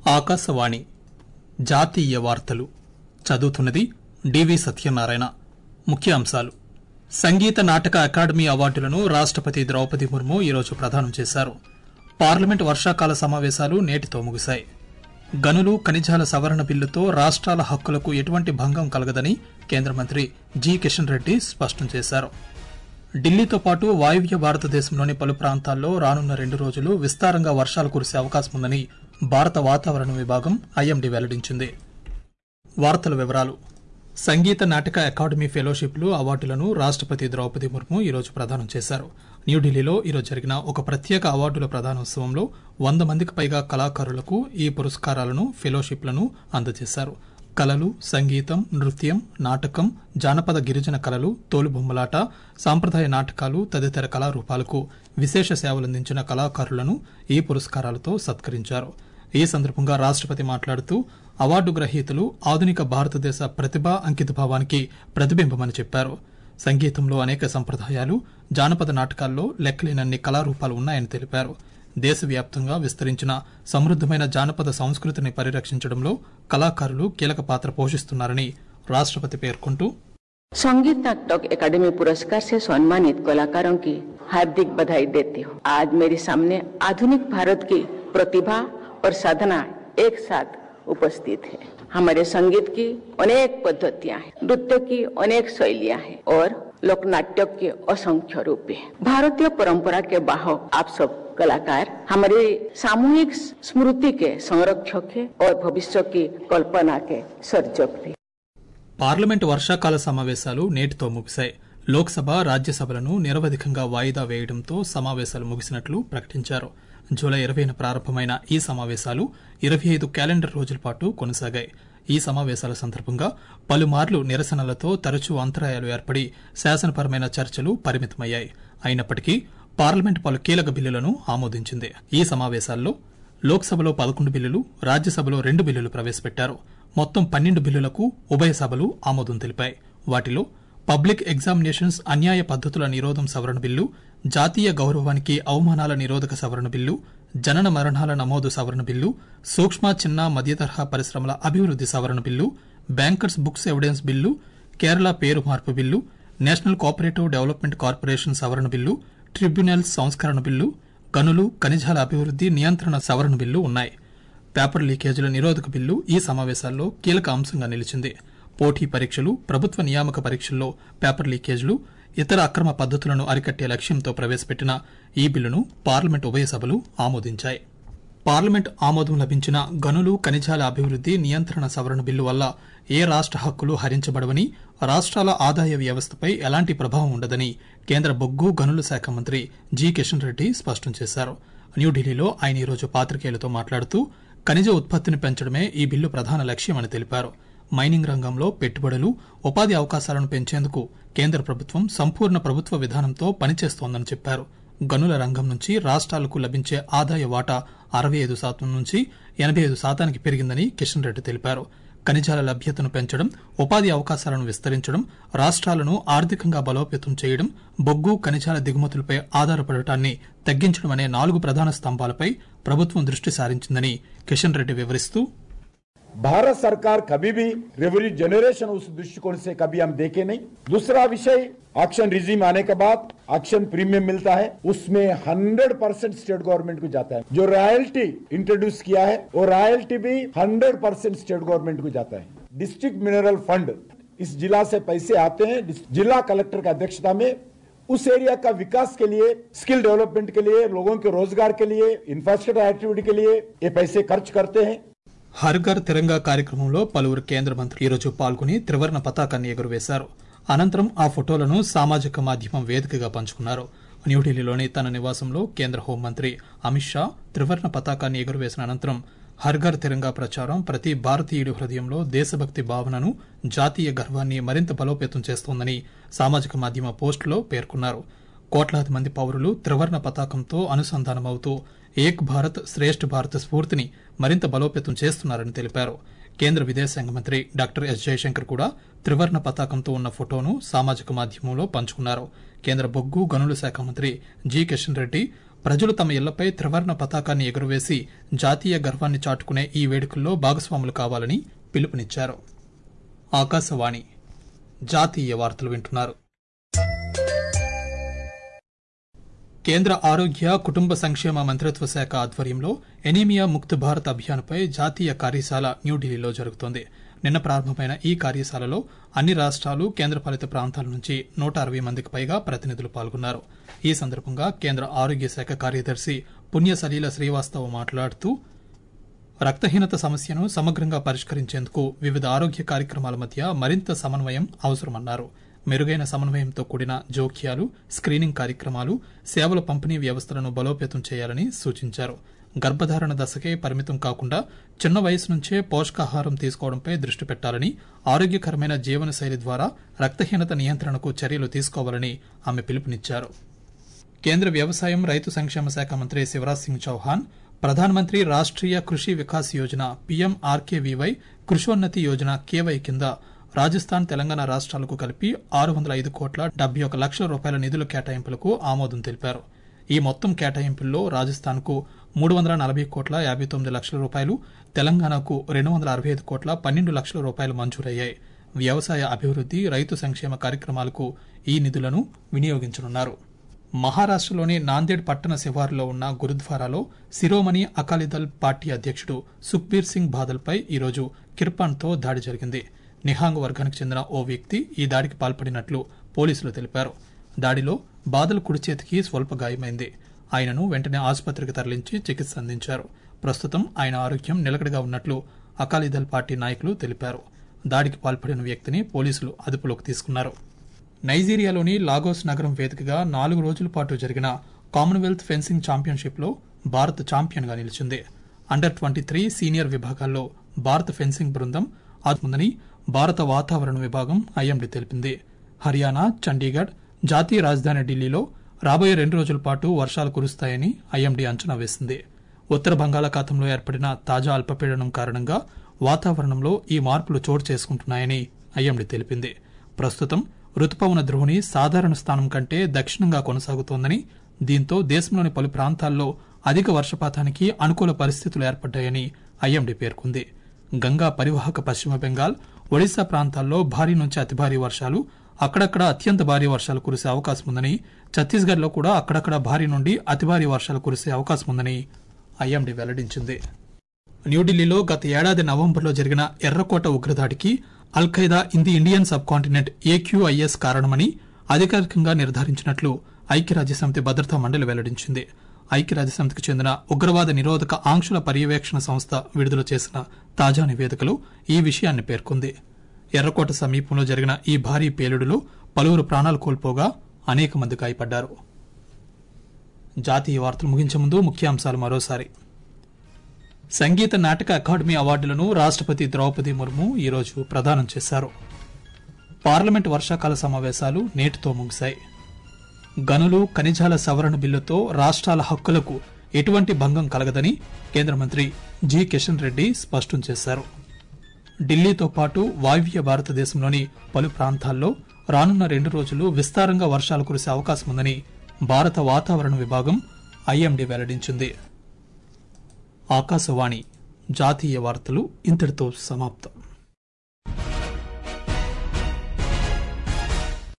ఆకాశవాణి జాతీయ వార్తలు చదువుతున్నది డివి సత్యనారాయణ ముఖ్యాంశాలు సంగీత నాటక అకాడమీ అవార్డులను రాష్టపతి ద్రౌపది ముర్ము ఈరోజు ప్రదానం చేశారు పార్లమెంట్ వర్షాకాల సమావేశాలు నేటితో ముగిశాయి గనులు ఖనిజాల సవరణ బిల్లుతో రాష్ట్రాల హక్కులకు ఎటువంటి భంగం కలగదని కేంద్ర మంత్రి జి కిషన్ రెడ్డి స్పష్టం చేశారు ఢిల్లీతో పాటు వాయువ్య భారతదేశంలోని పలు ప్రాంతాల్లో రానున్న రెండు రోజులు విస్తారంగా వర్షాలు కురిసే అవకాశం ఉందని భారత వాతావరణ విభాగం ఐఎండీ వెల్లడించింది వార్తల వివరాలు సంగీత నాటక అకాడమీ ఫెలోషిప్లు అవార్డులను రాష్టపతి ద్రౌపది ముర్ము ఈరోజు ప్రదానం చేశారు న్యూఢిల్లీలో ఈరోజు జరిగిన ఒక ప్రత్యేక అవార్డుల ప్రదానోత్సవంలో వంద మందికి పైగా కళాకారులకు ఈ పురస్కారాలను ఫెలోషిప్లను అందజేశారు కళలు సంగీతం నృత్యం నాటకం జానపద గిరిజన కళలు తోలుబొమ్మలాట సాంప్రదాయ నాటకాలు తదితర కళారూపాలకు విశేష సేవలందించిన కళాకారులను ఈ పురస్కారాలతో సత్కరించారు ఈ సందర్భంగా రాష్టపతి మాట్లాడుతూ అవార్డు గ్రహీతలు ఆధునిక భారతదేశ ప్రతిభ అంకితభావానికి ప్రతిబింబమని చెప్పారు సంగీతంలో అనేక సంప్రదాయాలు జానపద నాటకాల్లో లెక్కలేనన్ని కళారూపాలు ఉన్నాయని తెలిపారు దేశవ్యాప్తంగా విస్తరించిన సమృద్దమైన జానపద సంస్కృతిని పరిరక్షించడంలో కళాకారులు కీలక పాత్ర పోషిస్తున్నారని రాష్టపతి పేర్కొంటూ संगीत नाटक एकेडमी पुरस्कार से सम्मानित कलाकारों की हार्दिक बधाई देती हूँ आज मेरे सामने आधुनिक भारत की प्रतिभा और साधना एक साथ उपस्थित है हमारे संगीत की अनेक पद्धतियां हैं नृत्य की अनेक शैलियां हैं और लोक नाट्य के असंख्य रूप हैं भारतीय परंपरा के बाहक आप सब कलाकार हमारे सामूहिक स्मृति के संरक्षक है और भविष्य की कल्पना के सर्जक भी పార్లమెంట్ వర్షాకాల సమావేశాలు నేటితో ముగిశాయి లోక్సభ రాజ్యసభలను నిరవధికంగా వాయిదా వేయడంతో సమావేశాలు ముగిసినట్లు ప్రకటించారు జూలై ఇరవైన ప్రారంభమైన ఈ సమావేశాలు ఇరవై ఐదు క్యాలెండర్ రోజుల పాటు కొనసాగాయి ఈ సమావేశాల సందర్భంగా పలుమార్లు నిరసనలతో తరచూ అంతరాయాలు ఏర్పడి శాసనపరమైన చర్చలు పరిమితమయ్యాయి అయినప్పటికీ పార్లమెంట్ పలు కీలక బిల్లులను ఆమోదించింది ఈ సమావేశాల్లో లోక్సభలో పదకొండు బిల్లులు రాజ్యసభలో రెండు బిల్లులు ప్రవేశపెట్టారు మొత్తం పన్నెండు బిల్లులకు ఉభయ సభలు ఆమోదం తెలిపాయి వాటిలో పబ్లిక్ ఎగ్జామినేషన్స్ అన్యాయ పద్దతుల నిరోధం సవరణ బిల్లు జాతీయ గౌరవానికి అవమానాల నిరోధక సవరణ బిల్లు జనన మరణాల నమోదు సవరణ బిల్లు సూక్ష్మ చిన్న మధ్యతరహా పరిశ్రమల అభివృద్ది సవరణ bill bankers books evidence bill Kerala పేరు మార్పు bill national cooperative development corporation సవరణ బిల్లు ట్రిబ్యునల్స్ సంస్కరణ బిల్లు గనులు ఖనిజాల అభివృద్ది నియంత్రణ సవరణ బిల్లు ఉన్నాయి పేపర్ లీకేజీల నిరోధక బిల్లు ఈ సమావేశాల్లో కీలక అంశంగా నిలిచింది పోటీ పరీక్షలు ప్రభుత్వ నియామక పరీక్షల్లో పేపర్ లీకేజీలు ఇతర అక్రమ పద్దతులను అరికట్టే లక్ష్యంతో ప్రవేశపెట్టిన ఈ బిల్లును పార్లమెంట్ ఉభయ సభలు ఆమోదించాయి పార్లమెంట్ ఆమోదం లభించిన గనులు ఖనిజాల అభివృద్ది నియంత్రణ సవరణ బిల్లు వల్ల ఏ రాష్ట హక్కులు హరించబడవని రాష్ట్రాల ఆదాయ వ్యవస్థపై ఎలాంటి ప్రభావం ఉండదని కేంద్ర బొగ్గు గనుల శాఖ మంత్రి జి కిషన్ రెడ్డి స్పష్టం చేశారు న్యూఢిల్లీలో ఆయన ఈరోజు పాత్రికేయులతో మాట్లాడుతూ ఖనిజ ఉత్పత్తిని పెంచడమే ఈ బిల్లు ప్రధాన లక్ష్యమని తెలిపారు మైనింగ్ రంగంలో పెట్టుబడులు ఉపాధి అవకాశాలను పెంచేందుకు కేంద్ర ప్రభుత్వం సంపూర్ణ ప్రభుత్వ విధానంతో పనిచేస్తోందని చెప్పారు గనుల రంగం నుంచి రాష్ట్రాలకు లభించే ఆదాయ వాటా అరవై ఐదు శాతం నుంచి ఎనబై ఐదు శాతానికి పెరిగిందని కిషన్ రెడ్డి తెలిపారు ఖనిజాల లభ్యతను పెంచడం ఉపాధి అవకాశాలను విస్తరించడం రాష్ట్రాలను ఆర్థికంగా బలోపేతం చేయడం బొగ్గు ఖనిజాల దిగుమతులపై ఆధారపడటాన్ని తగ్గించడం అనే నాలుగు ప్రధాన స్తంభాలపై ప్రభుత్వం దృష్టి సారించిందని కిషన్ రెడ్డి వివరిస్తూ भारत सरकार कभी भी रेवेन्यू जनरेशन उस दृष्टिकोण से कभी हम देखे नहीं दूसरा विषय ऑक्शन रिजीम आने के बाद ऑक्शन प्रीमियम मिलता है उसमें 100 परसेंट स्टेट गवर्नमेंट को जाता है जो रॉयल्टी इंट्रोड्यूस किया है वो रॉयल्टी भी 100 परसेंट स्टेट गवर्नमेंट को जाता है डिस्ट्रिक्ट मिनरल फंड इस जिला से पैसे आते हैं जिला कलेक्टर की अध्यक्षता में उस एरिया का विकास के लिए स्किल डेवलपमेंट के लिए लोगों के रोजगार के लिए इंफ्रास्ट्रक्चर एक्टिविटी के लिए ये पैसे खर्च करते हैं హర్ ఘర్ తిరంగా కార్యక్రమంలో పలువురు కేంద్ర మంత్రులు ఈరోజు పాల్గొని త్రివర్ణ పతాకాన్ని ఎగురవేశారు అనంతరం ఆ ఫోటోలను సామాజిక మాధ్యమం వేదికగా పంచుకున్నారు న్యూఢిల్లీలోని తన నివాసంలో కేంద్ర హోంమంత్రి అమిత్ షా త్రివర్ణ పతాకాన్ని ఎగురవేసిన అనంతరం హర్ ఘర్ తిరంగా ప్రచారం ప్రతి భారతీయుడి హృదయంలో దేశభక్తి భావనను జాతీయ గర్వాన్ని మరింత బలోపేతం చేస్తోందని సామాజిక మాధ్యమ పోస్టులో పేర్కొన్నారు కోట్లాది మంది పౌరులు త్రివర్ణ పతాకంతో అనుసంధానమవుతూ ఏక్ భారత్ శ్రేష్ఠ భారత్ స్ఫూర్తిని మరింత బలోపేతం చేస్తున్నారని తెలిపారు కేంద్ర విదేశాంగ మంత్రి డాక్టర్ ఎస్ జయశంకర్ కూడా త్రివర్ణ పతాకంతో ఉన్న ఫోటోను సామాజిక మాధ్యమంలో పంచుకున్నారు కేంద్ర బొగ్గు గనుల శాఖ మంత్రి జి కిషన్ రెడ్డి ప్రజలు తమ ఇళ్లపై త్రివర్ణ పతాకాన్ని ఎగురవేసి జాతీయ గర్వాన్ని చాటుకునే ఈ వేడుకల్లో భాగస్వాములు కావాలని పిలుపునిచ్చారు ఆకాశవాణి జాతీయ వార్తలు వింటున్నారు కేంద్ర ఆరోగ్య కుటుంబ సంక్షేమ మంత్రిత్వ శాఖ ఆధ్వర్యంలో ఎనీమియా ముక్త్ భారత్ అభియాన్పై జాతీయ కార్యశాల న్యూఢిల్లీలో జరుగుతోంది నిన్న ప్రారంభమైన ఈ కార్యశాలలో అన్ని రాష్ట్రాలు కేంద్రపాలిత ప్రాంతాల నుంచి నూట అరవై మందికి పైగా ప్రతినిధులు పాల్గొన్నారు ఈ సందర్భంగా కేంద్ర ఆరోగ్య శాఖ కార్యదర్శి పుణ్య సలీల శ్రీవాస్తవ్ మాట్లాడుతూ రక్తహీనత సమస్యను సమగ్రంగా పరిష్కరించేందుకు వివిధ ఆరోగ్య కార్యక్రమాల మధ్య మరింత సమన్వయం అవసరమన్నారు మెరుగైన సమన్వయంతో కూడిన జోక్యాలు స్క్రీనింగ్ కార్యక్రమాలు సేవల పంపిణీ వ్యవస్థలను బలోపేతం చేయాలని సూచించారు గర్భధారణ దశకే పరిమితం కాకుండా చిన్న వయసు నుంచే పోషకాహారం తీసుకోవడంపై దృష్టి పెట్టాలని ఆరోగ్యకరమైన జీవనశైలి ద్వారా రక్తహీనత నియంత్రణకు చర్యలు తీసుకోవాలని ఆమె పిలుపునిచ్చారు కేంద్ర వ్యవసాయం రైతు సంక్షేమ శాఖ మంత్రి శివరాజ్ సింగ్ చౌహాన్ ప్రధానమంత్రి రాష్ట్రీయ కృషి వికాస్ యోజన పీఎంఆర్కేవీవై కృషోన్నతి యోజన కేవై కింద రాజస్థాన్ తెలంగాణ రాష్ట్రాలకు కలిపి ఆరు వందల ఐదు కోట్ల డెబ్బై ఒక లక్షల రూపాయల నిధుల కేటాయింపులకు ఆమోదం తెలిపారు ఈ మొత్తం కేటాయింపుల్లో రాజస్థాన్కు మూడు వందల నలభై కోట్ల యాభై తొమ్మిది లక్షల రూపాయలు తెలంగాణకు రెండు వందల అరవై ఐదు కోట్ల పన్నెండు లక్షల రూపాయలు మంజూరయ్యాయి వ్యవసాయ అభివృద్ది రైతు సంక్షేమ కార్యక్రమాలకు ఈ నిధులను వినియోగించనున్నారు మహారాష్టలోని నాందేడ్ పట్టణ శివారులో ఉన్న గురుద్వారాలో శిరోమణి అకాలీదళ్ పార్టీ అధ్యక్షుడు సుఖ్బీర్ సింగ్ బాదల్పై ఈరోజు కిర్పాన్తో దాడి జరిగింది నిహాంగ్ వర్గానికి చెందిన ఓ వ్యక్తి ఈ దాడికి పాల్పడినట్లు పోలీసులు తెలిపారు దాడిలో బాదల్ కుడి చేతికి స్వల్ప గాయమైంది ఆయనను వెంటనే ఆసుపత్రికి తరలించి చికిత్స అందించారు ప్రస్తుతం ఆయన ఆరోగ్యం నిలకడగా ఉన్నట్లు అకాలీదళ్ పార్టీ నాయకులు తెలిపారు దాడికి పాల్పడిన వ్యక్తిని పోలీసులు అదుపులోకి తీసుకున్నారు నైజీరియాలోని లాగోస్ నగరం వేదికగా నాలుగు రోజుల పాటు జరిగిన కామన్వెల్త్ ఫెన్సింగ్ ఛాంపియన్షిప్లో భారత్ ఛాంపియన్గా నిలిచింది అండర్ ట్వంటీ త్రీ సీనియర్ విభాగాల్లో భారత ఫెన్సింగ్ బృందం ఆదుకుందని భారత వాతావరణ విభాగం ఐఎండీ తెలిపింది హర్యానా చండీగఢ్ జాతీయ రాజధాని ఢిల్లీలో రాబోయే రెండు రోజుల పాటు వర్షాలు కురుస్తాయని ఐఎండీ అంచనా వేసింది ఉత్తర బంగాళాఖాతంలో ఏర్పడిన తాజా అల్పపీడనం కారణంగా వాతావరణంలో ఈ మార్పులు చోటు చేసుకుంటున్నాయని ఐఎండీ తెలిపింది ప్రస్తుతం రుతుపవన ద్రోణి సాధారణ స్థానం కంటే దక్షిణంగా కొనసాగుతోందని దీంతో దేశంలోని పలు ప్రాంతాల్లో అధిక వర్షపాతానికి అనుకూల పరిస్థితులు ఏర్పడ్డాయని ఐఎండీ పేర్కొంది గంగా పరివాహక పశ్చిమ బెంగాల్ ఒడిశా ప్రాంతాల్లో భారీ నుంచి అతి భారీ వర్షాలు అక్కడక్కడ అత్యంత భారీ వర్షాలు కురిసే అవకాశం ఉందని ఛత్తీస్గఢ్ లో కూడా అక్కడక్కడ భారీ నుండి అతి భారీ వర్షాలు కురిసే అవకాశం ఉందని ఐఎండీ వెల్లడించింది న్యూఢిల్లీలో గత ఏడాది నవంబర్లో జరిగిన ఎర్రకోట ఉగ్రదాడికి Al Qaeda in the Indian subcontinent AQIS కారణమని అధికారికంగా నిర్ధారించినట్లు ఐక్యరాజ్యసమితి భద్రతా మండలి వెల్లడించింది ఐక్యరాజ్యసమితికి చెందిన ఉగ్రవాద నిరోధక ఆంక్షల పర్యవేక్షణ సంస్థ విడుదల చేసిన తాజా నివేదికలో ఈ విషయాన్ని పేర్కొంది ఎర్రకోట సమీపంలో జరిగిన ఈ భారీ పేలుడులో పలువురు ప్రాణాలు కోల్పోగా అనేక మంది గాయపడ్డారు జాతీయ వార్తలు ముగించే ముందు ముఖ్యాంశాలు మరోసారి సంగీత నాటక అకాడమీ అవార్డులను రాష్ట్రపతి ద్రౌపది ముర్ము ఈరోజు ప్రదానం చేశారు పార్లమెంట్ వర్షాకాల సమావేశాలు నేటితో ముగిశాయి గనులు ఖనిజాల సవరణ బిల్లుతో రాష్ట్రాల హక్కులకు ఎటువంటి భంగం కలగదని కేంద్ర మంత్రి జి కిషన్ రెడ్డి స్పష్టం చేశారు ఢిల్లీతో పాటు వాయువ్య భారతదేశంలోని పలు ప్రాంతాల్లో రానున్న రెండు రోజులు విస్తారంగా వర్షాలు కురిసే అవకాశం ఉందని భారత వాతావరణ విభాగం ఐఎండీ వెల్లడించింది ఆకాశవాణి జాతీయ వార్తలు ఇంతటితో సమాప్తం